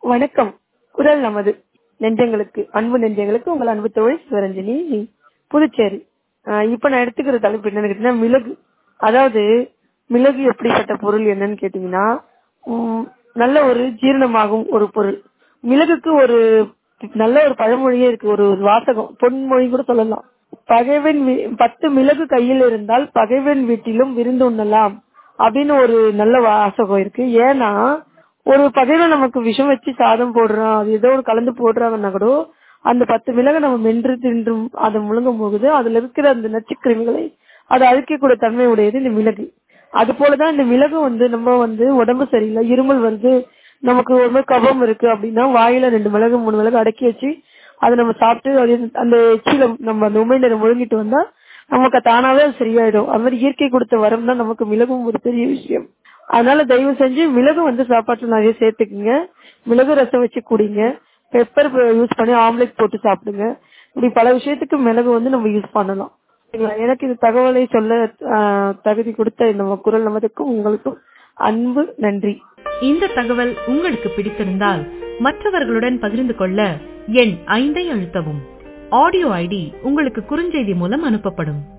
வணக்கம் குரல் நமது நெஞ்சங்களுக்கு அன்பு நெஞ்சங்களுக்கு உங்கள் அன்பு தோழி சிவரஞ்சனி புதுச்சேரி ஆஹ் இப்ப நான் எடுத்துக்கிற தலைப்பு என்னன்னு கேட்டீங்கன்னா மிளகு அதாவது மிளகு எப்படிப்பட்ட பொருள் என்னன்னு கேட்டீங்கன்னா உம், நல்ல ஒரு ஜீரணமாகும் ஒரு பொருள் மிளகுக்கு ஒரு நல்ல ஒரு பழமொழியே இருக்கு ஒரு ஒரு வாசகம் பொன்மொழி கூட சொல்லலாம் பகைவன் வீ- பத்து மிளகு கையில் இருந்தால் பகைவன் வீட்டிலும் விருந்து உண்ணலாம் அப்படின்னு ஒரு நல்ல வாசகம் இருக்கு ஏன்னா ஒரு பகைவன் நமக்கு விஷம் வச்சு சாதம் போடுறான் அது ஏதோ ஒரு கலந்து போடுறாங்கன்னா கூட அந்த பத்து மிளகை நம்ம மென்று தின்றும் அதை முழுங்கும் போகுது அதுல இருக்கிற அந்த நச்சுக்கிருமிகளை அதை அழிக்கக்கூடிய தன்மை உடையது இந்த மிளகு அது போலதான் இந்த மிளகு வந்து நம்ம வந்து உடம்பு சரியில்லை இருமல் வருது நமக்கு ஒரு மாதிரி கபம் இருக்கு அப்படின்னா வாயில ரெண்டு மிளகு மூணு மிளகு அடக்கி வச்சு அதை நம்ம சாப்பிட்டு அது அந்த எச்சில நம்ம அந்த உமிழ்நீரை முழுங்கிட்டு வந்தா நமக்கு தானாவே அது சரியாயிடும் அது மாதிரி இயற்கை கொடுத்த வரம் தான் நமக்கு மிளகும் ஒரு பெரிய விஷயம் அதனால தயவு செஞ்சு மிளகு வந்து சாப்பாட்டுல நிறைய சேர்த்துக்குங்க மிளகு ரசம் வச்சு குடிங்க பெப்பர் யூஸ் பண்ணி ஆம்லெட் போட்டு சாப்பிடுங்க இப்படி பல விஷயத்துக்கு மிளகு வந்து நம்ம யூஸ் பண்ணலாம் சரிங்களா? எனக்கு இந்த தகவலை சொல்ல ஆஹ், தகுதி கொடுத்த இந்த குரல் நமதுக்கும் உங்களுக்கும் அன்பு நன்றி இந்த தகவல் உங்களுக்கு பிடித்திருந்தால் மற்றவர்களுடன் பகிர்ந்து கொள்ள எண் ஐந்தை அழுத்தவும் ஆடியோ ஐடி உங்களுக்கு குறுஞ்செய்தி மூலம் அனுப்பப்படும்